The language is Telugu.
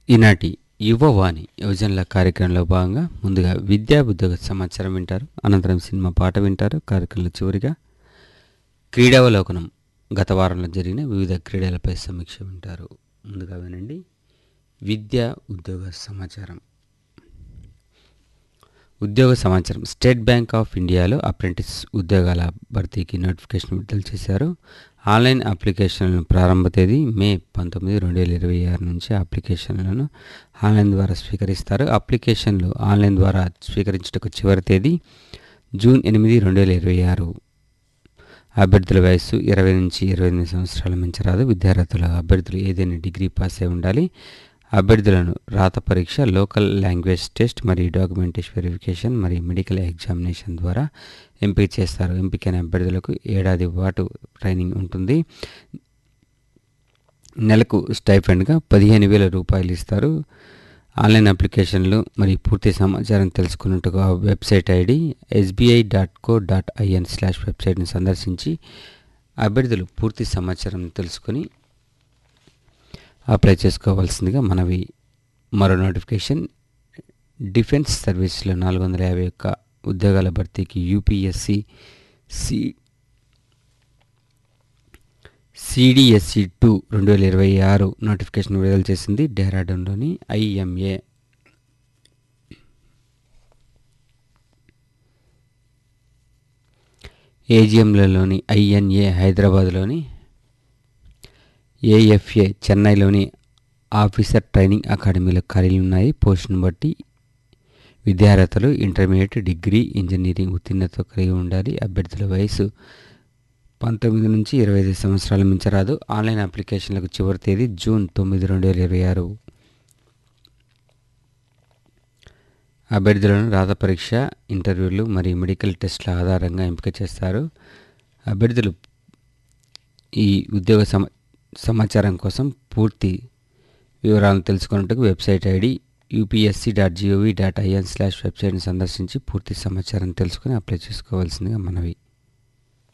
ఈనాటి యువవాణి యువజనుల కార్యక్రమంలో భాగంగా ముందుగా విద్యా ఉద్యోగ సమాచారం వింటారు అనంతరం సినిమా పాట వింటారు కార్యక్రమంలో చివరిగా క్రీడావలోకనం గత వారంలో జరిగిన వివిధ క్రీడలపై సమీక్ష వింటారు ముందుగా వినండి విద్యా ఉద్యోగ సమాచారం ఉద్యోగ సమాచారం స్టేట్ బ్యాంక్ ఆఫ్ ఇండియాలో అప్రెంటిస్ ఉద్యోగాల భర్తీకి నోటిఫికేషన్ విడుదల చేశారు ఆన్లైన్ అప్లికేషన్లను ప్రారంభ తేదీ మే పంతొమ్మిది రెండు వేల ఇరవై ఆరు నుంచి అప్లికేషన్లను ఆన్లైన్ ద్వారా స్వీకరిస్తారు అప్లికేషన్లు ఆన్లైన్ ద్వారా స్వీకరించుటకు చివరి తేదీ జూన్ ఎనిమిది రెండు వేల ఇరవై ఆరు అభ్యర్థుల వయస్సు ఇరవై నుంచి ఇరవై ఎనిమిది సంవత్సరాల మించరాదు విద్యార్థుల అభ్యర్థులు ఏదైనా డిగ్రీ పాస్ అయి ఉండాలి అభ్యర్థులను రాత పరీక్ష లోకల్ లాంగ్వేజ్ టెస్ట్ మరియు డాక్యుమెంటేషన్ వెరిఫికేషన్ మరియు మెడికల్ ఎగ్జామినేషన్ ద్వారా ఎంపిక చేస్తారు ఎంపికైన అభ్యర్థులకు ఏడాది పాటు ట్రైనింగ్ ఉంటుంది నెలకు స్టైఫండ్గా పదిహేను వేల రూపాయలు ఇస్తారు ఆన్లైన్ అప్లికేషన్లు మరియు పూర్తి సమాచారం తెలుసుకున్నట్టుగా website ID SBI dot co dot IN slash వెబ్సైట్ని సందర్శించి అభ్యర్థులు పూర్తి సమాచారం తెలుసుకొని అప్లై చేసుకోవాల్సిందిగా మనవి మరో నోటిఫికేషన్ డిఫెన్స్ సర్వీస్లో నాలుగు వందల యాభై ఒక్క ఉద్యోగాల భర్తీకి యూపీఎస్సి సి సిడిఎస్సి టూ రెండు వేల ఇరవై ఆరు నోటిఫికేషన్ విడుదల చేసింది డెహ్రాడూన్లోని ఐఎంఏ ఏజిఎంలలోని ఐఎన్ఏ హైదరాబాద్లోని ఏఎఫ్ఏ చెన్నైలోని ఆఫీసర్ ట్రైనింగ్ అకాడమీలో ఖాళీలు ఉన్నాయి పోస్టును బట్టి విద్యార్థులు ఇంటర్మీడియట్ డిగ్రీ ఇంజనీరింగ్ ఉత్తీర్ణత కలిగి ఉండాలి అభ్యర్థుల వయసు పంతొమ్మిది నుంచి ఇరవై ఐదు సంవత్సరాల మించరాదు ఆన్లైన్ అప్లికేషన్లకు చివరి తేదీ జూన్ తొమ్మిది రెండు వేల ఇరవై ఆరు అభ్యర్థులను రాత పరీక్ష ఇంటర్వ్యూలు మరియు మెడికల్ టెస్టుల ఆధారంగా ఎంపిక చేస్తారు అభ్యర్థులు ఈ ఉద్యోగ సమ సమాచారం కోసం పూర్తి వివరాలను తెలుసుకున్నట్టుకు website ID UPSC dot GOV dot IN slash వెబ్సైట్ని సందర్శించి పూర్తి సమాచారం తెలుసుకుని అప్లై చేసుకోవాల్సిందిగా మనవి